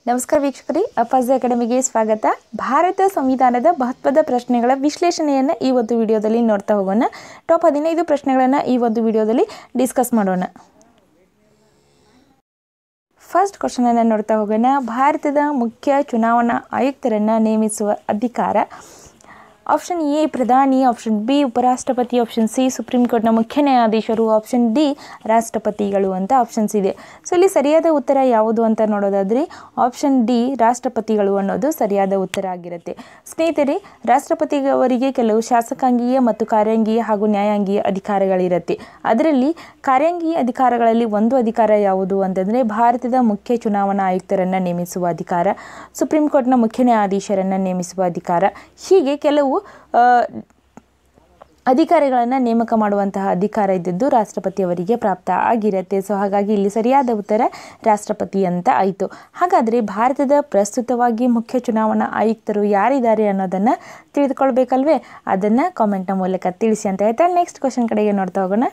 ನಮಸ್ಕಾರ ವೀಕ್ಷಕರೇ ಅಪ್ಪಾಜಿ ಅಕಾಡೆಮಿಗೆ ಸ್ವಾಗತ ಭಾರತ ಸಂವಿಧಾನದ ಮಹತ್ವದ ಪ್ರಶ್ನೆಗಳ ವಿಶ್ಲೇಷಣೆಯನ್ನು ಈ ಒಂದು ವಿಡಿಯೋದಲ್ಲಿ ನೋಡ್ತಾ ಹೋಗೋಣ ಟಾಪ್ ಹದಿನೈದು ಪ್ರಶ್ನೆಗಳನ್ನು ಈ ಒಂದು ವಿಡಿಯೋದಲ್ಲಿ ಡಿಸ್ಕಸ್ ಮಾಡೋಣ ಫಸ್ಟ್ ಕ್ವಶನನ್ನು ನೋಡ್ತಾ ಹೋಗೋಣ ಭಾರತದ ಮುಖ್ಯ ಚುನಾವಣಾ ಆಯುಕ್ತರನ್ನು ನೇಮಿಸುವ ಅಧಿಕಾರ ಆಪ್ಷನ್ ಎ ಪ್ರಧಾನಿ ಆಪ್ಷನ್ ಬಿ ಉಪರಾಷ್ಟ್ರಪತಿ ಆಪ್ಷನ್ ಸಿ ಸುಪ್ರೀಂ ಕೋರ್ಟ್ನ ಮುಖ್ಯ ನ್ಯಾಯಾಧೀಶರು ಆಪ್ಷನ್ ಡಿ ರಾಷ್ಟ್ರಪತಿಗಳು ಅಂತ ಆಪ್ಷನ್ಸ್ ಇದೆ ಸೊ ಇಲ್ಲಿ ಸರಿಯಾದ ಉತ್ತರ ಯಾವುದು ಅಂತ ನೋಡೋದಾದರೆ ಆಪ್ಷನ್ ಡಿ ರಾಷ್ಟ್ರಪತಿಗಳು ಅನ್ನೋದು ಸರಿಯಾದ ಉತ್ತರ ಆಗಿರುತ್ತೆ ಸ್ನೇಹಿತರೆ ರಾಷ್ಟ್ರಪತಿಯವರಿಗೆ ಕೆಲವು ಶಾಸಕಾಂಗೀಯ ಮತ್ತು ಕಾರ್ಯಾಂಗೀಯ ಹಾಗೂ ನ್ಯಾಯಾಂಗೀಯ ಅಧಿಕಾರಗಳಿರುತ್ತೆ ಅದರಲ್ಲಿ ಕಾರ್ಯಾಂಗೀಯ ಅಧಿಕಾರಗಳಲ್ಲಿ ಒಂದು ಅಧಿಕಾರ ಯಾವುದು ಅಂತಂದರೆ ಭಾರತದ ಮುಖ್ಯ ಚುನಾವಣಾ ಆಯುಕ್ತರನ್ನು ನೇಮಿಸುವ ಅಧಿಕಾರ ಸುಪ್ರೀಂ ಕೋರ್ಟ್ನ ಮುಖ್ಯ ನ್ಯಾಯಾಧೀಶರನ್ನು ನೇಮಿಸುವ ಅಧಿಕಾರ ಹೀಗೆ ಕೆಲವು ಆ, ಅಧಿಕಾರಿಗಳನ್ನು ನೇಮಕ ಮಾಡುವಂತಹ ಅಧಿಕಾರ ಇದ್ದದ್ದು ರಾಷ್ಟ್ರಪತಿಯವರಿಗೆ ಪ್ರಾಪ್ತ ಆಗಿರುತ್ತೆ ಸೊ ಹಾಗಾಗಿ ಇಲ್ಲಿ ಸರಿಯಾದ ಉತ್ತರ ರಾಷ್ಟ್ರಪತಿ ಅಂತ ಆಯಿತು ಹಾಗಾದರೆ ಭಾರತದ ಪ್ರಸ್ತುತವಾಗಿ ಮುಖ್ಯ ಚುನಾವಣಾ ಆಯುಕ್ತರು ಯಾರಿದ್ದಾರೆ ಅನ್ನೋದನ್ನು ತಿಳಿದುಕೊಳ್ಬೇಕಲ್ವೇ ಅದನ್ನು ಕಾಮೆಂಟ್ನ ಮೂಲಕ ತಿಳಿಸಿ ಅಂತ ಹೇಳ್ತಾ ನೆಕ್ಸ್ಟ್ ಕ್ವಶನ್ ಕಡೆಗೆ ನೋಡ್ತಾ ಹೋಗೋಣ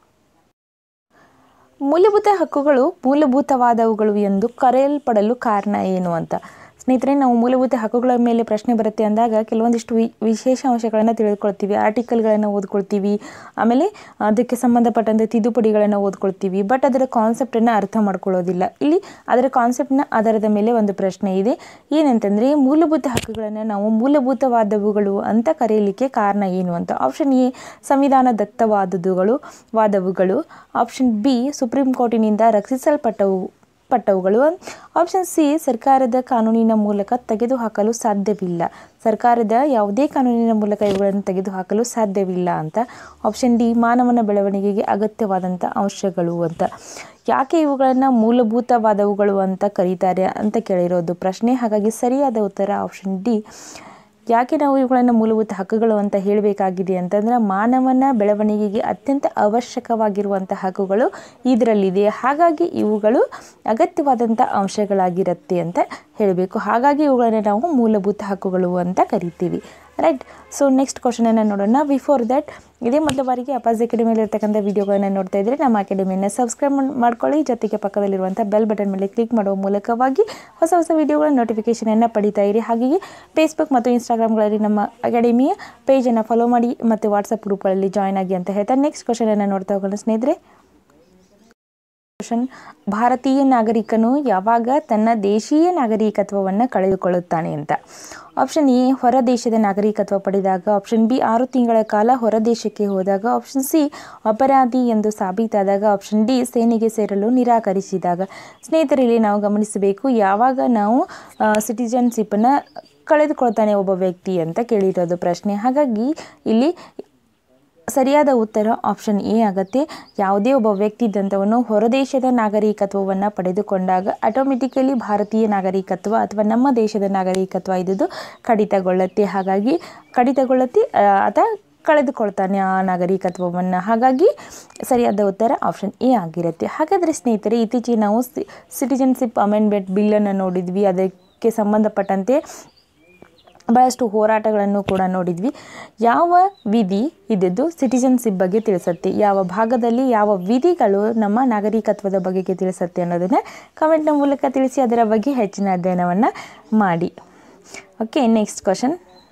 ಮೂಲಭೂತ ಹಕ್ಕುಗಳು ಮೂಲಭೂತವಾದವುಗಳು ಎಂದು ಕರೆಯಲ್ಪಡಲು ಕಾರಣ ಏನು ಅಂತ ಸ್ನೇಹಿತರೆ ನಾವು ಮೂಲಭೂತ ಹಕ್ಕುಗಳ ಮೇಲೆ ಪ್ರಶ್ನೆ ಬರುತ್ತೆ ಅಂದಾಗ ಕೆಲವೊಂದಿಷ್ಟು ವಿ ವಿಶೇಷ ಅಂಶಗಳನ್ನು ತಿಳಿದುಕೊಳ್ತೀವಿ ಆರ್ಟಿಕಲ್ಗಳನ್ನು ಓದ್ಕೊಳ್ತೀವಿ ಆಮೇಲೆ ಅದಕ್ಕೆ ಸಂಬಂಧಪಟ್ಟಂತೆ ತಿದ್ದುಪಡಿಗಳನ್ನು ಓದ್ಕೊಳ್ತೀವಿ ಬಟ್ ಅದರ ಕಾನ್ಸೆಪ್ಟನ್ನು ಅರ್ಥ ಮಾಡ್ಕೊಳ್ಳೋದಿಲ್ಲ ಇಲ್ಲಿ ಅದರ ಕಾನ್ಸೆಪ್ಟ್ನ ಆಧಾರದ ಮೇಲೆ ಒಂದು ಪ್ರಶ್ನೆ ಇದೆ ಏನಂತಂದರೆ ಮೂಲಭೂತ ಹಕ್ಕುಗಳನ್ನು ನಾವು ಮೂಲಭೂತವಾದವುಗಳು ಅಂತ ಕರೆಯಲಿಕ್ಕೆ ಕಾರಣ ಏನು ಅಂತ ಆಪ್ಷನ್ ಎ ಸಂವಿಧಾನ ದತ್ತವಾದದುಗಳು ವಾದವುಗಳು ಆಪ್ಷನ್ ಬಿ ಸುಪ್ರೀಂ ಕೋರ್ಟಿನಿಂದ ರಕ್ಷಿಸಲ್ಪಟ್ಟವು ಪಟ್ಟವುಗಳು ಆಪ್ಷನ್ ಸಿ ಸರ್ಕಾರದ ಕಾನೂನಿನ ಮೂಲಕ ತೆಗೆದುಹಾಕಲು ಸಾಧ್ಯವಿಲ್ಲ ಸರ್ಕಾರದ ಯಾವುದೇ ಕಾನೂನಿನ ಮೂಲಕ ಇವುಗಳನ್ನು ತೆಗೆದುಹಾಕಲು ಸಾಧ್ಯವಿಲ್ಲ ಅಂತ ಆಪ್ಷನ್ ಡಿ ಮಾನವನ ಬೆಳವಣಿಗೆಗೆ ಅಗತ್ಯವಾದಂಥ ಅಂಶಗಳು ಅಂತ ಯಾಕೆ ಇವುಗಳನ್ನು ಮೂಲಭೂತವಾದವುಗಳು ಅಂತ ಕರೀತಾರೆ ಅಂತ ಕೇಳಿರೋದು ಪ್ರಶ್ನೆ ಹಾಗಾಗಿ ಸರಿಯಾದ ಉತ್ತರ ಆಪ್ಷನ್ ಡಿ ಯಾಕೆ ನಾವು ಇವುಗಳನ್ನು ಮೂಲಭೂತ ಹಕ್ಕುಗಳು ಅಂತ ಹೇಳಬೇಕಾಗಿದೆ ಅಂತಂದ್ರೆ ಮಾನವನ ಬೆಳವಣಿಗೆಗೆ ಅತ್ಯಂತ ಅವಶ್ಯಕವಾಗಿರುವಂಥ ಹಕ್ಕುಗಳು ಇದರಲ್ಲಿದೆ ಹಾಗಾಗಿ ಇವುಗಳು ಅಗತ್ಯವಾದಂಥ ಅಂಶಗಳಾಗಿರುತ್ತೆ ಅಂತ ಹೇಳಬೇಕು ಹಾಗಾಗಿ ಇವುಗಳನ್ನು ನಾವು ಮೂಲಭೂತ ಹಕ್ಕುಗಳು ಅಂತ ಕರಿತೀವಿ ರೈಟ್ ಸೊ ನೆಕ್ಸ್ಟ್ ಕ್ವಶನನ್ನು ನೋಡೋಣ ಬಿಫೋರ್ ದ್ಯಾಟ್ ಇದೇ ಮೊದಲ ಬಾರಿಗೆ ಅಪಾಸ್ ಅಕಾಡೆಮಿಯಲ್ಲಿ ಇರ್ತಕ್ಕಂಥ ವೀಡಿಯೋಗಳನ್ನು ನೋಡ್ತಾ ಇದ್ದರೆ ನಮ್ಮ ಅಕಾಡೆಮಿಯನ್ನು ಸಬ್ಸ್ಕ್ರೈಬ್ ಮಾಡ್ಕೊಳ್ಳಿ ಜೊತೆಗೆ ಪಕ್ಕದಲ್ಲಿರುವಂಥ ಬೆಲ್ ಬಟನ್ ಮೇಲೆ ಕ್ಲಿಕ್ ಮಾಡುವ ಮೂಲಕವಾಗಿ ಹೊಸ ಹೊಸ ವೀಡಿಯೋಗಳ ನೋಟಿಫಿಕೇಷನನ್ನು ಪಡಿತಾ ಇರಿ ಹಾಗೆಯೇ ಫೇಸ್ಬುಕ್ ಮತ್ತು ಇನ್ಸ್ಟಾಗ್ರಾಮ್ಗಳಲ್ಲಿ ನಮ್ಮ ಅಕಾಡೆಮಿಯ ಪೇಜನ್ನು ಫಾಲೋ ಮಾಡಿ ಮತ್ತು ವಾಟ್ಸಪ್ ಗ್ರೂಪ್ಗಳಲ್ಲಿ ಜಾಯ್ನ್ ಆಗಿ ಅಂತ ಹೇಳ್ತಾ ನೆಕ್ಸ್ಟ್ ಕ್ವಶನನ್ನು ನೋಡ್ತಾ ಹೋಗೋಣ ಸ್ನೇಹಿತರೆ ಕ್ವಶನ್ ಭಾರತೀಯ ನಾಗರಿಕನು ಯಾವಾಗ ತನ್ನ ದೇಶೀಯ ನಾಗರಿಕತ್ವವನ್ನು ಕಳೆದುಕೊಳ್ಳುತ್ತಾನೆ ಅಂತ ಆಪ್ಷನ್ ಎ ಹೊರ ದೇಶದ ನಾಗರಿಕತ್ವ ಪಡೆದಾಗ ಆಪ್ಷನ್ ಬಿ ಆರು ತಿಂಗಳ ಕಾಲ ಹೊರ ದೇಶಕ್ಕೆ ಹೋದಾಗ ಆಪ್ಷನ್ ಸಿ ಅಪರಾಧಿ ಎಂದು ಸಾಬೀತಾದಾಗ ಆಪ್ಷನ್ ಡಿ ಸೇನೆಗೆ ಸೇರಲು ನಿರಾಕರಿಸಿದಾಗ ಸ್ನೇಹಿತರಲ್ಲಿ ನಾವು ಗಮನಿಸಬೇಕು ಯಾವಾಗ ನಾವು ಸಿಟಿಜನ್ಶಿಪ್ಪನ್ನು ಕಳೆದುಕೊಳ್ತಾನೆ ಒಬ್ಬ ವ್ಯಕ್ತಿ ಅಂತ ಕೇಳಿರೋದು ಪ್ರಶ್ನೆ ಹಾಗಾಗಿ ಇಲ್ಲಿ ಸರಿಯಾದ ಉತ್ತರ ಆಪ್ಷನ್ ಎ ಆಗುತ್ತೆ ಯಾವುದೇ ಒಬ್ಬ ವ್ಯಕ್ತಿ ಇದ್ದಂಥವನು ಹೊರದೇಶದ ನಾಗರಿಕತ್ವವನ್ನು ಪಡೆದುಕೊಂಡಾಗ ಆಟೋಮೆಟಿಕಲಿ ಭಾರತೀಯ ನಾಗರಿಕತ್ವ ಅಥವಾ ನಮ್ಮ ದೇಶದ ನಾಗರಿಕತ್ವ ಇದ್ದುದು ಕಡಿತಗೊಳ್ಳುತ್ತೆ ಹಾಗಾಗಿ ಕಡಿತಗೊಳ್ಳುತ್ತೆ ಆ, ಅಥವಾ ಕಳೆದುಕೊಳ್ತಾನೆ ಆ ನಾಗರಿಕತ್ವವನ್ನು ಹಾಗಾಗಿ ಸರಿಯಾದ ಉತ್ತರ ಆಪ್ಷನ್ ಎ ಆಗಿರುತ್ತೆ ಹಾಗಾದರೆ ಸ್ನೇಹಿತರೆ ಇತ್ತೀಚೆಗೆ ನಾವು ಸಿಟಿಜನ್ಶಿಪ್ ಅಮೆಂಡ್ಮೆಂಟ್ ಬಿಲ್ಲನ್ನು ನೋಡಿದ್ವಿ ಅದಕ್ಕೆ ಸಂಬಂಧಪಟ್ಟಂತೆ ಬಹಳಷ್ಟು ಹೋರಾಟಗಳನ್ನು ಕೂಡ ನೋಡಿದ್ವಿ ಯಾವ ವಿಧಿ ಇದ್ದದ್ದು ಸಿಟಿಜನ್ಶಿಪ್ ಬಗ್ಗೆ ತಿಳಿಸುತ್ತೆ ಯಾವ ಭಾಗದಲ್ಲಿ ಯಾವ ವಿಧಿಗಳು ನಮ್ಮ ನಾಗರಿಕತ್ವದ ಬಗೆಗೆ ತಿಳಿಸುತ್ತೆ ಅನ್ನೋದನ್ನು ಕಮೆಂಟ್ನ ಮೂಲಕ ತಿಳಿಸಿ ಅದರ ಬಗ್ಗೆ ಹೆಚ್ಚಿನ ಅಧ್ಯಯನವನ್ನು ಮಾಡಿ ಓಕೆ ನೆಕ್ಸ್ಟ್ ಕ್ವಶನ್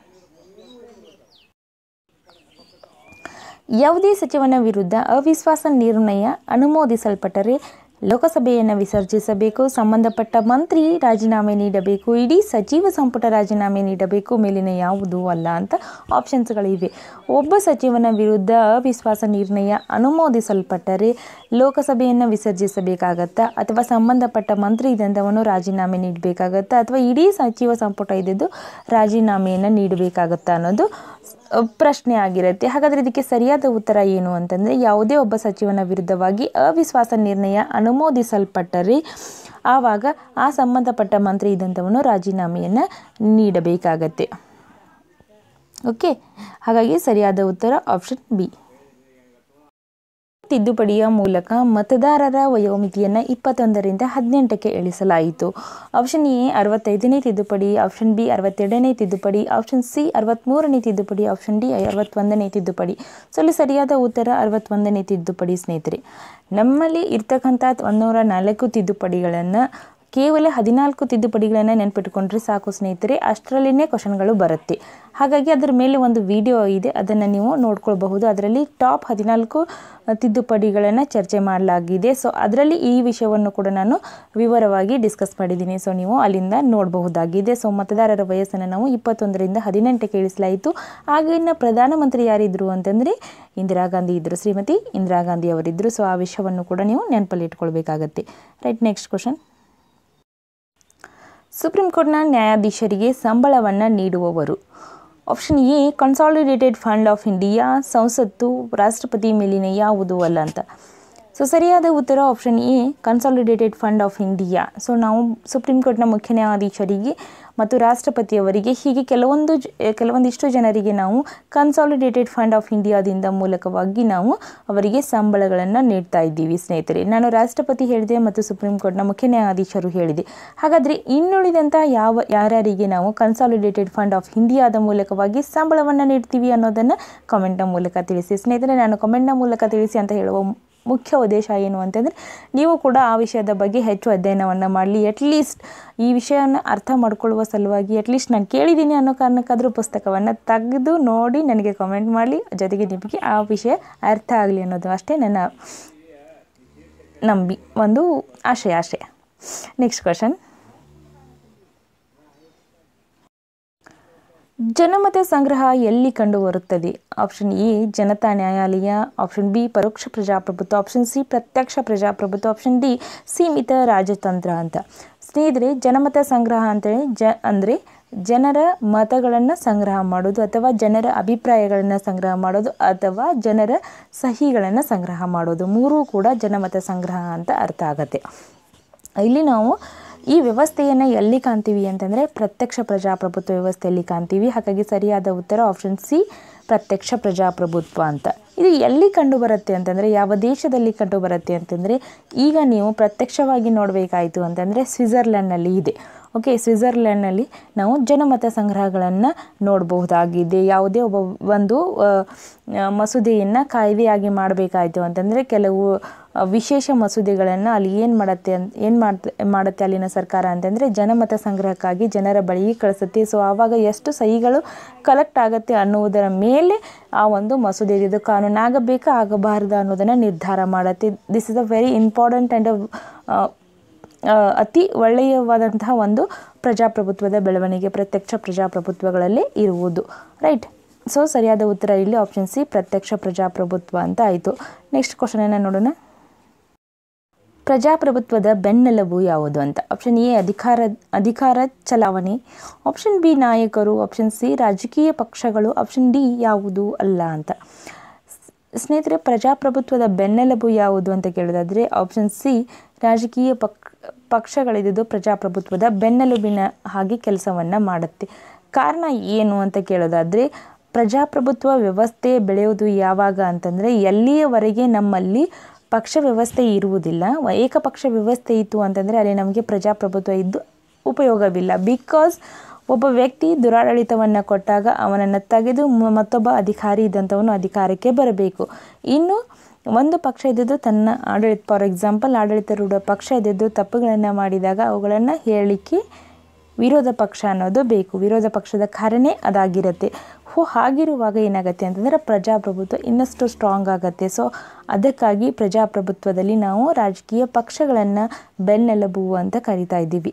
ಯಾವುದೇ ಸಚಿವನ ವಿರುದ್ಧ ಅವಿಶ್ವಾಸ ನಿರ್ಣಯ ಅನುಮೋದಿಸಲ್ಪಟ್ಟರೆ ಲೋಕಸಭೆಯನ್ನು ವಿಸರ್ಜಿಸಬೇಕು ಸಂಬಂಧಪಟ್ಟ ಮಂತ್ರಿ ರಾಜೀನಾಮೆ ನೀಡಬೇಕು ಇಡೀ ಸಚಿವ ಸಂಪುಟ ರಾಜೀನಾಮೆ ನೀಡಬೇಕು ಮೇಲಿನ ಯಾವುದು ಅಲ್ಲ ಅಂತ ಆಪ್ಷನ್ಸ್ಗಳಿವೆ ಒಬ್ಬ ಸಚಿವನ ವಿರುದ್ಧ ಅವಿಶ್ವಾಸ ನಿರ್ಣಯ ಅನುಮೋದಿಸಲ್ಪಟ್ಟರೆ ಲೋಕಸಭೆಯನ್ನು ವಿಸರ್ಜಿಸಬೇಕಾಗತ್ತಾ ಅಥವಾ ಸಂಬಂಧಪಟ್ಟ ಮಂತ್ರಿ ಇದ್ದಂಥವನು ರಾಜೀನಾಮೆ ನೀಡಬೇಕಾಗತ್ತಾ ಅಥವಾ ಇಡೀ ಸಚಿವ ಸಂಪುಟ ಇದ್ದಿದ್ದು ರಾಜೀನಾಮೆಯನ್ನು ನೀಡಬೇಕಾಗತ್ತಾ ಅನ್ನೋದು ಅ, ಪ್ರಶ್ನೆ ಆಗಿರುತ್ತೆ ಹಾಗಾದರೆ ಇದಕ್ಕೆ ಸರಿಯಾದ ಉತ್ತರ ಏನು ಅಂತಂದರೆ ಯಾವುದೇ ಒಬ್ಬ ಸಚಿವನ ವಿರುದ್ಧವಾಗಿ ಅವಿಶ್ವಾಸ ನಿರ್ಣಯ ಅನುಮೋದಿಸಲ್ಪಟ್ಟರೆ ಆವಾಗ ಆ ಸಂಬಂಧಪಟ್ಟ ಮಂತ್ರಿ ಇದ್ದಂಥವನು ರಾಜೀನಾಮೆಯನ್ನು ನೀಡಬೇಕಾಗತ್ತೆ ಓಕೆ ಹಾಗಾಗಿ ಸರಿಯಾದ ಉತ್ತರ ಆಪ್ಷನ್ ಬಿ ತಿದ್ದುಪಡಿಯ ಮೂಲಕ ಮತದಾರರ ವಯೋಮಿತಿಯನ್ನು ಇಪ್ಪತ್ತೊಂದರಿಂದ ಹದಿನೆಂಟಕ್ಕೆ ಇಳಿಸಲಾಯಿತು ಆಪ್ಷನ್ ಎ ಅರವತ್ತೈದನೇ ತಿದ್ದುಪಡಿ ಆಪ್ಷನ್ ಬಿ ಅರವತ್ತೆರಡನೇ ತಿದ್ದುಪಡಿ ಆಪ್ಷನ್ ಸಿ ಅರವತ್ತ್ಮೂರನೇ ತಿದ್ದುಪಡಿ ಆಪ್ಷನ್ ಡಿ ಅರವತ್ತೊಂದನೇ ತಿದ್ದುಪಡಿ ಸೊ ಅಲ್ಲಿ ಸರಿಯಾದ ಉತ್ತರ ಅರವತ್ತೊಂದನೇ ತಿದ್ದುಪಡಿ ಸ್ನೇಹಿತರೆ ನಮ್ಮಲ್ಲಿ ಇರ್ತಕ್ಕಂಥ ಒಂದೂರ ನಾಲ್ಕು ತಿದ್ದುಪಡಿಗಳನ್ನು ಕೇವಲ ಹದಿನಾಲ್ಕು ತಿದ್ದುಪಡಿಗಳನ್ನು ನೆನ್ಪಿಟ್ಕೊಂಡ್ರೆ ಸಾಕು ಸ್ನೇಹಿತರೆ ಅಷ್ಟರಲ್ಲಿನೇ ಕ್ವಶನ್ಗಳು ಬರುತ್ತೆ ಹಾಗಾಗಿ ಅದರ ಮೇಲೆ ಒಂದು ವಿಡಿಯೋ ಇದೆ ಅದನ್ನು ನೀವು ನೋಡ್ಕೊಳ್ಬಹುದು ಅದರಲ್ಲಿ ಟಾಪ್ ಹದಿನಾಲ್ಕು ತಿದ್ದುಪಡಿಗಳನ್ನು ಚರ್ಚೆ ಮಾಡಲಾಗಿದೆ ಸೊ ಅದರಲ್ಲಿ ಈ ವಿಷಯವನ್ನು ಕೂಡ ನಾನು ವಿವರವಾಗಿ ಡಿಸ್ಕಸ್ ಮಾಡಿದ್ದೀನಿ ಸೊ ನೀವು ಅಲ್ಲಿಂದ ನೋಡಬಹುದಾಗಿದೆ ಸೊ ಮತದಾರರ ವಯಸ್ಸನ್ನು ನಾವು ಇಪ್ಪತ್ತೊಂದರಿಂದ ಹದಿನೆಂಟಕ್ಕೆ ಇಳಿಸಲಾಯಿತು ಆಗಿನ ಪ್ರಧಾನಮಂತ್ರಿ ಯಾರಿದ್ರು ಅಂತಂದರೆ ಇಂದಿರಾ ಗಾಂಧಿ ಇದ್ದರು ಶ್ರೀಮತಿ ಇಂದಿರಾ ಗಾಂಧಿ ಅವರಿದ್ದರು ಸೊ ಆ ವಿಷಯವನ್ನು ಕೂಡ ನೀವು ನೆನಪಲ್ಲಿ ಇಟ್ಕೊಳ್ಬೇಕಾಗತ್ತೆ ರೈಟ್ ನೆಕ್ಸ್ಟ್ ಕ್ವಶನ್ ಸುಪ್ರೀಂ ಕೋರ್ಟ್ನ ನ್ಯಾಯಾಧೀಶರಿಗೆ ಸಂಬಳವನ್ನು ನೀಡುವವರು option A consolidated fund of India ಸಂಸತ್ತು ರಾಷ್ಟ್ರಪತಿ ಮೇಲಿನ ಯಾವುದು ಅಲ್ಲ ಅಂತ ಸೊ ಸರಿಯಾದ ಉತ್ತರ option A consolidated fund of India so ನಾವು ಸುಪ್ರೀಂ ಕೋರ್ಟ್ನ ಮುಖ್ಯ ನ್ಯಾಯಾಧೀಶರಿಗೆ ಮತ್ತು ರಾಷ್ಟ್ರಪತಿಯವರಿಗೆ ಹೀಗೆ ಕೆಲವೊಂದು ಜ ಕೆಲವೊಂದಿಷ್ಟು ಜನರಿಗೆ ನಾವು ಕನ್ಸಾಲಿಡೇಟೆಡ್ ಫಂಡ್ ಆಫ್ ಇಂಡಿಯಾದಿಂದ ಮೂಲಕವಾಗಿ ನಾವು ಅವರಿಗೆ ಸಂಬಳಗಳನ್ನು ನೀಡ್ತಾ ಇದ್ದೀವಿ ಸ್ನೇಹಿತರೆ ನಾನು ರಾಷ್ಟ್ರಪತಿ ಹೇಳಿದೆ ಮತ್ತು ಸುಪ್ರೀಂ ಕೋರ್ಟ್ನ ಮುಖ್ಯ ನ್ಯಾಯಾಧೀಶರು ಹೇಳಿದೆ ಹಾಗಾದರೆ ಇನ್ನುಳಿದಂಥ ಯಾವ ಯಾರ್ಯಾರಿಗೆ ನಾವು ಕನ್ಸಾಲಿಡೇಟೆಡ್ ಫಂಡ್ ಆಫ್ ಇಂಡಿಯಾದ ಮೂಲಕವಾಗಿ ಸಂಬಳವನ್ನು ನೀಡ್ತೀವಿ ಅನ್ನೋದನ್ನು ಕಮೆಂಟ್ನ ಮೂಲಕ ತಿಳಿಸಿ ಸ್ನೇಹಿತರೆ ನಾನು ಕಮೆಂಟ್ನ ಮೂಲಕ ತಿಳಿಸಿ ಅಂತ ಹೇಳುವ ಮುಖ್ಯ ಉದ್ದೇಶ ಏನು ಅಂತಂದರೆ ನೀವು ಕೂಡ ಆ ವಿಷಯದ ಬಗ್ಗೆ ಹೆಚ್ಚು ಅಧ್ಯಯನವನ್ನು ಮಾಡಲಿ ಅಟ್ಲೀಸ್ಟ್ ಈ ವಿಷಯವನ್ನು ಅರ್ಥ ಮಾಡ್ಕೊಳ್ಳುವ ಸಲುವಾಗಿ ಅಟ್ಲೀಸ್ಟ್ ನಾನು ಕೇಳಿದ್ದೀನಿ ಅನ್ನೋ ಕಾರಣಕ್ಕಾದರೂ ಪುಸ್ತಕವನ್ನು ತೆಗೆದು ನೋಡಿ ನನಗೆ ಕಮೆಂಟ್ ಮಾಡಲಿ ಜೊತೆಗೆ ನಿಮಗೆ ಆ ವಿಷಯ ಅರ್ಥ ಆಗಲಿ ಅನ್ನೋದು ಅಷ್ಟೇ ನನ್ನ ನಂಬಿ ಒಂದು ಆಶಯ ಆಶಯ ನೆಕ್ಸ್ಟ್ ಕ್ವಶನ್ ಜನಮತ ಸಂಗ್ರಹ ಎಲ್ಲಿ ಕಂಡುಬರುತ್ತದೆ ಆಪ್ಷನ್ ಎ ಜನತಾ ನ್ಯಾಯಾಲಯ ಆಪ್ಷನ್ ಬಿ ಪರೋಕ್ಷ ಪ್ರಜಾಪ್ರಭುತ್ವ ಆಪ್ಷನ್ ಸಿ ಪ್ರತ್ಯಕ್ಷ ಪ್ರಜಾಪ್ರಭುತ್ವ ಆಪ್ಷನ್ ಡಿ ಸೀಮಿತ ರಾಜತಂತ್ರ ಅಂತ ಸ್ನೇಹಿತರೆ ಜನಮತ ಸಂಗ್ರಹ ಅಂತೇಳಿ ಜ ಅಂದರೆ ಜನರ ಮತಗಳನ್ನು ಸಂಗ್ರಹ ಮಾಡೋದು ಅಥವಾ ಜನರ ಅಭಿಪ್ರಾಯಗಳನ್ನು ಸಂಗ್ರಹ ಮಾಡೋದು ಅಥವಾ ಜನರ ಸಹಿಗಳನ್ನು ಸಂಗ್ರಹ ಮಾಡೋದು ಮೂರೂ ಕೂಡ ಜನಮತ ಸಂಗ್ರಹ ಅಂತ ಅರ್ಥ ಆಗತ್ತೆ ಇಲ್ಲಿ ನಾವು ಈ ವ್ಯವಸ್ಥೆಯನ್ನು ಎಲ್ಲಿ ಕಾಣ್ತೀವಿ ಅಂತಂದರೆ ಪ್ರತ್ಯಕ್ಷ ಪ್ರಜಾಪ್ರಭುತ್ವ ವ್ಯವಸ್ಥೆಯಲ್ಲಿ ಕಾಣ್ತೀವಿ ಹಾಗಾಗಿ ಸರಿಯಾದ ಉತ್ತರ ಆಪ್ಷನ್ ಸಿ ಪ್ರತ್ಯಕ್ಷ ಪ್ರಜಾಪ್ರಭುತ್ವ ಅಂತ ಇದು ಎಲ್ಲಿ ಕಂಡು ಬರುತ್ತೆ ಅಂತಂದರೆ ಯಾವ ದೇಶದಲ್ಲಿ ಕಂಡು ಬರುತ್ತೆ ಅಂತಂದರೆ ಈಗ ನೀವು ಪ್ರತ್ಯಕ್ಷವಾಗಿ ನೋಡಬೇಕಾಯಿತು ಅಂತಂದರೆ ಸ್ವಿಟ್ಜರ್ಲ್ಯಾಂಡ್ನಲ್ಲಿ ಇದೆ ಓಕೆ ಸ್ವಿಟ್ಜರ್ಲ್ಯಾಂಡ್ನಲ್ಲಿ ನಾವು ಜನಮತ ಸಂಗ್ರಹಗಳನ್ನು ನೋಡಬಹುದಾಗಿದೆ ಯಾವುದೇ ಒಬ್ಬ ಒಂದು ಮಸೂದೆಯನ್ನು ಕಾಯ್ದೆಯಾಗಿ ಮಾಡಬೇಕಾಯಿತು ಅಂತಂದರೆ ಕೆಲವು ವಿಶೇಷ ಮಸೂದೆಗಳನ್ನು ಅಲ್ಲಿ ಏನು ಮಾಡುತ್ತೆ ಅಂತ ಏನು ಮಾಡ್ತ ಮಾಡುತ್ತೆ ಅಲ್ಲಿನ ಸರ್ಕಾರ ಅಂತಂದರೆ ಜನಮತ ಸಂಗ್ರಹಕ್ಕಾಗಿ ಜನರ ಬಳಿಗೆ ಕಳಿಸುತ್ತೆ ಸೊ ಆವಾಗ ಎಷ್ಟು ಸಹಿಗಳು ಕಲೆಕ್ಟ್ ಆಗುತ್ತೆ ಅನ್ನುವುದರ ಮೇಲೆ ಆ ಒಂದು ಮಸೂದೆ ಇದು ಕಾನೂನಾಗಬೇಕಾ ಆಗಬಾರ್ದು ಅನ್ನೋದನ್ನು ನಿರ್ಧಾರ ಮಾಡುತ್ತೆ this is a very important and ಅತಿ ಒಳ್ಳೆಯವಾದಂತಹ ಒಂದು ಪ್ರಜಾಪ್ರಭುತ್ವದ ಬೆಳವಣಿಗೆ ಪ್ರತ್ಯಕ್ಷ ಪ್ರಜಾಪ್ರಭುತ್ವಗಳಲ್ಲಿ ಇರುವುದು ರೈಟ್ ಸೊ ಸರಿಯಾದ ಉತ್ತರ ಇಲ್ಲಿ ಆಪ್ಷನ್ ಸಿ ಪ್ರತ್ಯಕ್ಷ ಪ್ರಜಾಪ್ರಭುತ್ವ ಅಂತ ಆಯಿತು ನೆಕ್ಸ್ಟ್ ಕ್ವಶನನ್ನು ನೋಡೋಣ ಪ್ರಜಾಪ್ರಭುತ್ವದ ಬೆನ್ನೆಲುಬು ಯಾವುದು ಅಂತ ಆಪ್ಷನ್ ಎ ಅಧಿಕಾರ ಅಧಿಕಾರ ಚಲಾವಣೆ ಆಪ್ಷನ್ ಬಿ ನಾಯಕರು ಆಪ್ಷನ್ ಸಿ ರಾಜಕೀಯ ಪಕ್ಷಗಳು ಆಪ್ಷನ್ ಡಿ ಯಾವುದು ಅಲ್ಲ ಅಂತ ಸ್ನೇಹಿತರೆ ಪ್ರಜಾಪ್ರಭುತ್ವದ ಬೆನ್ನೆಲುಬು ಯಾವುದು ಅಂತ ಕೇಳೋದಾದರೆ ಆಪ್ಷನ್ ಸಿ ರಾಜಕೀಯ ಪಕ್ ಪಕ್ಷಗಳಿದ್ದು ಪ್ರಜಾಪ್ರಭುತ್ವದ ಬೆನ್ನೆಲುಬಿನ ಹಾಗೆ ಕೆಲಸವನ್ನು ಮಾಡುತ್ತೆ ಕಾರಣ ಏನು ಅಂತ ಕೇಳೋದಾದರೆ ಪ್ರಜಾಪ್ರಭುತ್ವ ವ್ಯವಸ್ಥೆ ಬೆಳೆಯೋದು ಯಾವಾಗ ಅಂತಂದರೆ ಎಲ್ಲಿಯವರೆಗೆ ನಮ್ಮಲ್ಲಿ ಪಕ್ಷ ವ್ಯವಸ್ಥೆ ಇರುವುದಿಲ್ಲ ಏಕಪಕ್ಷ ವ್ಯವಸ್ಥೆ ಇತ್ತು ಅಂತಂದರೆ ಅಲ್ಲಿ ನಮಗೆ ಪ್ರಜಾಪ್ರಭುತ್ವ ಇದ್ದು ಉಪಯೋಗವಿಲ್ಲ ಬಿಕಾಸ್ ಒಬ್ಬ ವ್ಯಕ್ತಿ ದುರಾಡಳಿತವನ್ನು ಕೊಟ್ಟಾಗ ಅವನನ್ನು ತೆಗೆದು ಮತ್ತೊಬ್ಬ ಅಧಿಕಾರಿ ಇದ್ದಂಥವನು ಅಧಿಕಾರಕ್ಕೆ ಬರಬೇಕು ಇನ್ನು ಒಂದು ಪಕ್ಷ ಇದ್ದಿದ್ದು ತನ್ನ ಆಡಳಿತ ಫಾರ್ ಎಕ್ಸಾಂಪಲ್ ಆಡಳಿತಾರೂಢ ಪಕ್ಷ ಇದ್ದಿದ್ದು ತಪ್ಪುಗಳನ್ನು ಮಾಡಿದಾಗ ಅವುಗಳನ್ನು ಹೇಳಲಿಕ್ಕೆ ವಿರೋಧ ಪಕ್ಷ ಅನ್ನೋದು ಬೇಕು ವಿರೋಧ ಪಕ್ಷದ ಕಾರ್ಯನೇ ಅದಾಗಿರುತ್ತೆ ಹೋ ಹಾಗಿರುವಾಗ ಏನಾಗುತ್ತೆ ಅಂತಂದರೆ ಪ್ರಜಾಪ್ರಭುತ್ವ ಇನ್ನಷ್ಟು ಸ್ಟ್ರಾಂಗ್ ಆಗುತ್ತೆ ಸೊ ಅದಕ್ಕಾಗಿ ಪ್ರಜಾಪ್ರಭುತ್ವದಲ್ಲಿ ನಾವು ರಾಜಕೀಯ ಪಕ್ಷಗಳನ್ನು ಬೆನ್ನೆಲುಬು ಅಂತ ಕರಿತಾ ಇದ್ದೀವಿ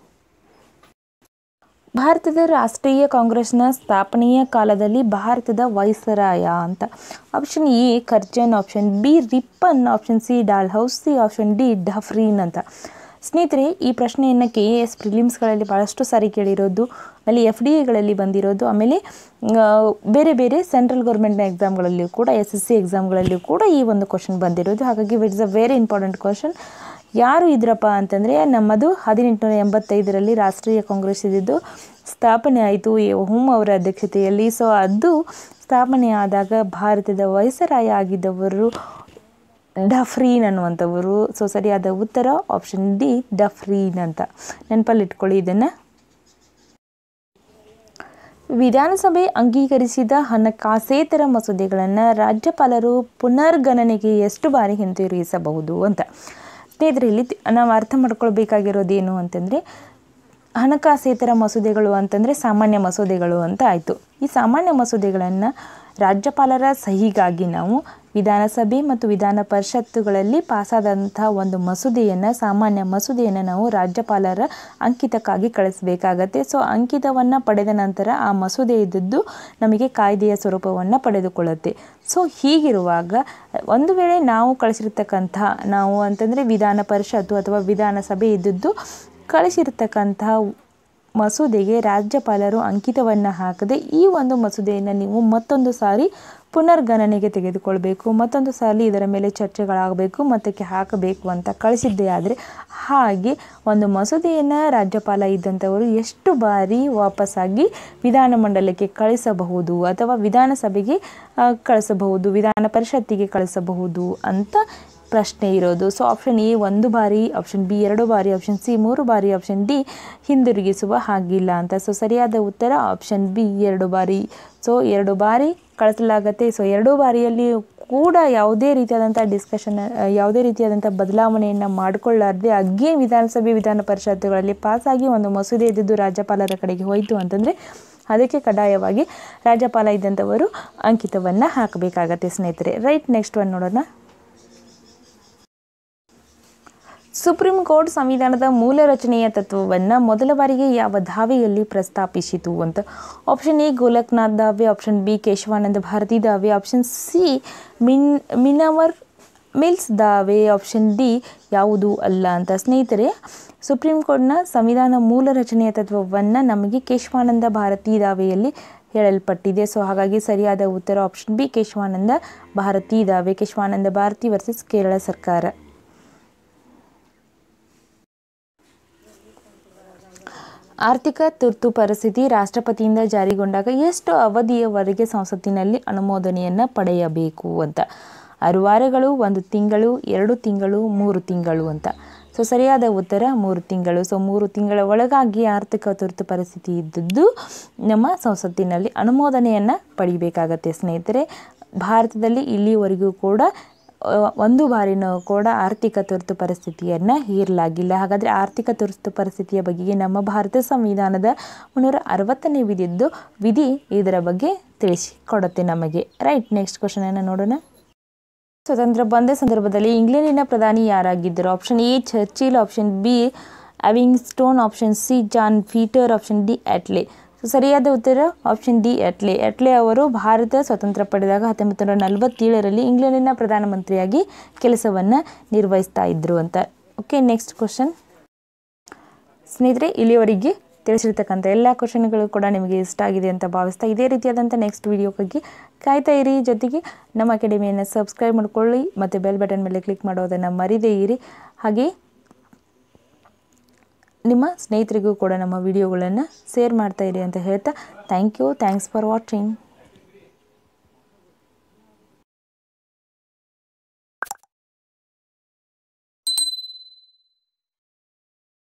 ಭಾರತದ ರಾಷ್ಟ್ರೀಯ ಕಾಂಗ್ರೆಸ್ನ ಸ್ಥಾಪನೆಯ ಕಾಲದಲ್ಲಿ ಭಾರತದ ವೈಸರಾಯ ಅಂತ option A Curzon option B Ripon option C Dalhousie C option D Dufferin ಅಂತ ಸ್ನೇಹಿತರೆ ಈ ಪ್ರಶ್ನೆಯನ್ನು ಕೆ ಎ ಎಸ್ ಪ್ರಿಲಿಮ್ಸ್ಗಳಲ್ಲಿ ಭಾಳಷ್ಟು ಸಾರಿ ಕೇಳಿರೋದು ಆಮೇಲೆ ಎಫ್ ಡಿ ಎಗಳಲ್ಲಿ ಬಂದಿರೋದು ಆಮೇಲೆ ಬೇರೆ ಬೇರೆ ಸೆಂಟ್ರಲ್ ಗೌರ್ಮೆಂಟ್ನ ಎಕ್ಸಾಮ್ಗಳಲ್ಲಿಯೂ ಕೂಡ ಎಸ್ ಎಸ್ ಸಿ ಎಕ್ಸಾಮ್ಗಳಲ್ಲಿಯೂ ಕೂಡ ಈ ಒಂದು ಕ್ವಶನ್ ಬಂದಿರೋದು ಹಾಗಾಗಿ it is a very important question ಯಾರು ಇದ್ರಪ್ಪ ಅಂತಂದರೆ ನಮ್ಮದು ಹದಿನೆಂಟುನೂರ ಎಂಬತ್ತೈದರಲ್ಲಿ ರಾಷ್ಟ್ರೀಯ ಕಾಂಗ್ರೆಸ್ ಇದ್ದಿದ್ದು ಸ್ಥಾಪನೆ ಆಯಿತು ಹುಮ್ ಅವರ ಅಧ್ಯಕ್ಷತೆಯಲ್ಲಿ ಸೊ ಅದು ಸ್ಥಾಪನೆ ಆದಾಗ ಭಾರತದ ವೈಸರಾಯ ಆಗಿದ್ದವರು ಡಫ್ರೀನ್ ಅನ್ನುವಂಥವರು ಸೊ ಸರಿಯಾದ ಉತ್ತರ ಆಪ್ಷನ್ ಡಿ ಡಫ್ರೀನ್ ಅಂತ ನೆನಪಲ್ಲಿ ಇಟ್ಕೊಳ್ಳಿ ಇದನ್ನು ವಿಧಾನಸಭೆ ಅಂಗೀಕರಿಸಿದ ಹಣಕಾಸೇತರ ಮಸೂದೆಗಳನ್ನು ರಾಜ್ಯಪಾಲರು ಪುನರ್ಗಣನೆಗೆ ಎಷ್ಟು ಬಾರಿ ಹಿಂತಿರುಗಿಸಬಹುದು ಅಂತ ಸ್ನೇಹಿತರೆ ಇಲ್ಲಿ ತಿ- ನಾವು ಅರ್ಥ ಮಾಡ್ಕೊಳ್ಬೇಕಾಗಿರೋದು ಏನು ಅಂತಂದರೆ ಹಣಕಾಸೇತರ ಮಸೂದೆಗಳು ಅಂತಂದರೆ ಸಾಮಾನ್ಯ ಮಸೂದೆಗಳು ಅಂತ ಆಯಿತು ಈ ಸಾಮಾನ್ಯ ಮಸೂದೆಗಳನ್ನು ರಾಜ್ಯಪಾಲರ ಸಹಿಗಾಗಿ ನಾವು ವಿಧಾನಸಭೆ ಮತ್ತು ವಿಧಾನ ಪರಿಷತ್ತುಗಳಲ್ಲಿ ಪಾಸಾದಂಥ ಒಂದು ಮಸೂದೆಯನ್ನು ಸಾಮಾನ್ಯ ಮಸೂದೆಯನ್ನು ನಾವು ರಾಜ್ಯಪಾಲರ ಅಂಕಿತಕ್ಕಾಗಿ ಕಳಿಸಬೇಕಾಗತ್ತೆ ಸೊ ಅಂಕಿತವನ್ನು ಪಡೆದ ನಂತರ ಆ ಮಸೂದೆ ಇದ್ದದ್ದು ನಮಗೆ ಕಾಯ್ದೆಯ ಸ್ವರೂಪವನ್ನು ಪಡೆದುಕೊಳ್ಳುತ್ತೆ ಸೊ ಹೀಗಿರುವಾಗ ಒಂದು ವೇಳೆ ನಾವು ಕಳಿಸಿರ್ತಕ್ಕಂಥ ನಾವು ಅಂತಂದರೆ ವಿಧಾನ ಪರಿಷತ್ತು ಅಥವಾ ವಿಧಾನಸಭೆ ಇದ್ದದ್ದು ಕಳಿಸಿರ್ತಕ್ಕಂತಹ ಮಸೂದೆಗೆ ರಾಜ್ಯಪಾಲರು ಅಂಕಿತವನ್ನು ಹಾಕದೆ ಈ ಒಂದು ಮಸೂದೆಯನ್ನು ನೀವು ಮತ್ತೊಂದು ಸಾರಿ ಪುನರ್ಗಣನೆಗೆ ತೆಗೆದುಕೊಳ್ಬೇಕು ಮತ್ತೊಂದು ಸಾರಿ ಇದರ ಮೇಲೆ ಚರ್ಚೆಗಳಾಗಬೇಕು ಮತ್ತಕ್ಕೆ ಹಾಕಬೇಕು ಅಂತ ಕಳಿಸಿದ್ದೇ ಆದರೆ ಹಾಗೆ ಒಂದು ಮಸೂದೆಯನ್ನು ರಾಜ್ಯಪಾಲ ಇದ್ದಂಥವರು ಎಷ್ಟು ಬಾರಿ ವಾಪಸ್ಸಾಗಿ ವಿಧಾನಮಂಡಲಕ್ಕೆ ಕಳಿಸಬಹುದು ಅಥವಾ ವಿಧಾನಸಭೆಗೆ ಆ, ಕಳಿಸಬಹುದು ವಿಧಾನ ಪರಿಷತ್ತಿಗೆ ಕಳಿಸಬಹುದು ಅಂತ ಪ್ರಶ್ನೆ ಇರೋದು ಸೊ ಆಪ್ಷನ್ ಎ ಒಂದು ಬಾರಿ ಆಪ್ಷನ್ ಬಿ ಎರಡು ಬಾರಿ ಆಪ್ಷನ್ ಸಿ ಮೂರು ಬಾರಿ ಆಪ್ಷನ್ ಡಿ ಹಿಂದಿರುಗಿಸುವ ಹಾಗಿಲ್ಲ ಅಂತ ಸೊ ಸರಿಯಾದ ಉತ್ತರ ಆಪ್ಷನ್ ಬಿ ಎರಡು ಬಾರಿ ಸೊ ಎರಡು ಬಾರಿ ಕಳಿಸಲಾಗತ್ತೆ ಸೊ ಎರಡು ಬಾರಿಯಲ್ಲಿ ಕೂಡ ಯಾವುದೇ ರೀತಿಯಾದಂಥ ಡಿಸ್ಕಷನ್ ಯಾವುದೇ ರೀತಿಯಾದಂಥ ಬದಲಾವಣೆಯನ್ನು ಮಾಡಿಕೊಳ್ಳಾರ್ದೆ ಅಗ್ಗೇ ವಿಧಾನಸಭೆ ವಿಧಾನ ಪರಿಷತ್ತುಗಳಲ್ಲಿ ಪಾಸಾಗಿ ಒಂದು ಮಸೂದೆ ಇದ್ದಿದ್ದು ರಾಜ್ಯಪಾಲರ ಕಡೆಗೆ ಹೋಯಿತು ಅಂತಂದರೆ ಅದಕ್ಕೆ ಕಡ್ಡಾಯವಾಗಿ ರಾಜ್ಯಪಾಲ ಇದ್ದಂಥವರು ಅಂಕಿತವನ್ನು ಹಾಕಬೇಕಾಗತ್ತೆ ಸ್ನೇಹಿತರೆ ರೈಟ್ ನೆಕ್ಸ್ಟ್ ಒನ್ ನೋಡೋಣ ಸುಪ್ರೀಂ ಕೋರ್ಟ್ ಸಂವಿಧಾನದ ಮೂಲ ರಚನೆಯ ತತ್ವವನ್ನು ಮೊದಲ ಬಾರಿಗೆ ಯಾವ ದಾವೆಯಲ್ಲಿ ಪ್ರಸ್ತಾಪಿಸಿತು ಅಂತ ಆಪ್ಷನ್ ಎ ಗೋಲಕ್ನಾಥ್ ದಾವೆ ಆಪ್ಷನ್ ಬಿ ಕೇಶವಾನಂದ ಭಾರತಿ ದಾವೆ ಆಪ್ಷನ್ ಸಿ ಮಿನ್ ಮಿನವರ್ ಮಿಲ್ಸ್ ದಾವೆ ಆಪ್ಷನ್ ಡಿ ಯಾವುದು ಅಲ್ಲ ಅಂತ ಸ್ನೇಹಿತರೆ ಸುಪ್ರೀಂ ಕೋರ್ಟ್ನ ಸಂವಿಧಾನ ಮೂಲ ರಚನೆಯ ತತ್ವವನ್ನು ನಮಗೆ ಕೇಶವಾನಂದ ಭಾರತಿ ದಾವೆಯಲ್ಲಿ ಹೇಳಲ್ಪಟ್ಟಿದೆ ಸೊ ಹಾಗಾಗಿ ಸರಿಯಾದ ಉತ್ತರ ಆಪ್ಷನ್ ಬಿ ಕೇಶವಾನಂದ ಭಾರತಿ ದಾವೆ ಕೇಶವಾನಂದ ಭಾರತಿ ವರ್ಸಸ್ ಕೇರಳ ಸರ್ಕಾರ ಆರ್ಥಿಕ ತುರ್ತು ಪರಿಸ್ಥಿತಿ ರಾಷ್ಟ್ರಪತಿಯಿಂದ ಜಾರಿಗೊಂಡಾಗ ಎಷ್ಟು ಅವಧಿಯವರೆಗೆ ಸಂಸತ್ತಿನಲ್ಲಿ ಅನುಮೋದನೆಯನ್ನು ಪಡೆಯಬೇಕು ಅಂತ ಆರು ವಾರಗಳು ಒಂದು ತಿಂಗಳು ಎರಡು ತಿಂಗಳು ಮೂರು ತಿಂಗಳು ಅಂತ ಸೊ ಸರಿಯಾದ ಉತ್ತರ ಮೂರು ತಿಂಗಳು ಸೊ ಮೂರು ತಿಂಗಳ ಒಳಗಾಗಿ ಆರ್ಥಿಕ ತುರ್ತು ಪರಿಸ್ಥಿತಿ ಇದ್ದದ್ದು ನಮ್ಮ ಸಂಸತ್ತಿನಲ್ಲಿ ಅನುಮೋದನೆಯನ್ನು ಪಡಿಬೇಕಾಗತ್ತೆ ಸ್ನೇಹಿತರೆ ಭಾರತದಲ್ಲಿ ಇಲ್ಲಿವರೆಗೂ ಕೂಡ ಆ, ಒಂದು ಬಾರಿನೂ ಕೂಡ ಆರ್ಥಿಕ ತುರ್ತು ಪರಿಸ್ಥಿತಿಯನ್ನು ಹೇರಲಾಗಿಲ್ಲ ಹಾಗಾದರೆ ಆರ್ಥಿಕ ತುರ್ತು ಪರಿಸ್ಥಿತಿಯ ಬಗೆಗೆ ನಮ್ಮ ಭಾರತ ಸಂವಿಧಾನದ ಮುನ್ನೂರ ಅರವತ್ತನೇ ವಿಧಿದ್ದು ವಿಧಿ ಇದರ ಬಗ್ಗೆ ತಿಳಿಸಿ ಕೊಡುತ್ತೆ ನಮಗೆ ರೈಟ್ ನೆಕ್ಸ್ಟ್ ಕ್ವಶನನ್ನು ನೋಡೋಣ ಸ್ವತಂತ್ರ ಬಂದ ಸಂದರ್ಭದಲ್ಲಿ ಇಂಗ್ಲೆಂಡಿನ ಪ್ರಧಾನಿ ಯಾರಾಗಿದ್ದರು option A Churchill option B Irving Stone option C John Peter option D Attlee so ಸರಿಯಾದ ಉತ್ತರ ಆಪ್ಷನ್ ಡಿ ಅಟ್ಲೆ ಅಟ್ಲೆ ಅವರು ಭಾರತ ಸ್ವತಂತ್ರ ಪಡೆದಾಗ ಹತ್ತೊಂಬತ್ತು ನೂರ ನಲವತ್ತೇಳರಲ್ಲಿ ಇಂಗ್ಲೆಂಡಿನ ಪ್ರಧಾನಮಂತ್ರಿಯಾಗಿ ಕೆಲಸವನ್ನು ನಿರ್ವಹಿಸ್ತಾ ಇದ್ದರು ಅಂತ ಓಕೆ ನೆಕ್ಸ್ಟ್ ಕ್ವಶನ್ ಸ್ನೇಹಿತರೆ ಇಲ್ಲಿಯವರೆಗೆ ತಿಳಿಸಿರ್ತಕ್ಕಂಥ ಎಲ್ಲ ಕ್ವಶನ್ಗಳು ಕೂಡ ನಿಮಗೆ ಇಷ್ಟ ಆಗಿದೆ ಅಂತ ಭಾವಿಸ್ತಾ ಇದೇ ರೀತಿಯಾದಂಥ ನೆಕ್ಸ್ಟ್ ವೀಡಿಯೋಕ್ಕಾಗಿ ಕಾಯ್ತಾ ಇರಿ ಜೊತೆಗೆ ನಮ್ಮ ಅಕಾಡೆಮಿಯನ್ನು ಸಬ್ಸ್ಕ್ರೈಬ್ ಮಾಡ್ಕೊಳ್ಳಿ ಮತ್ತು ಬೆಲ್ ಬಟನ್ ಮೇಲೆ ಕ್ಲಿಕ್ ಮಾಡೋದನ್ನು ಮರಿದೇ ಇರಿ ಹಾಗೆ ನಿಮ್ಮ ಸ್ನೇಹಿತರಿಗೂ ಕೂಡ ನಮ್ಮ ವಿಡಿಯೋಗಳನ್ನು ಶೇರ್ ಮಾಡ್ತಾ ಇರಿ ಅಂತ ಹೇಳ್ತಾ thank you thanks for watching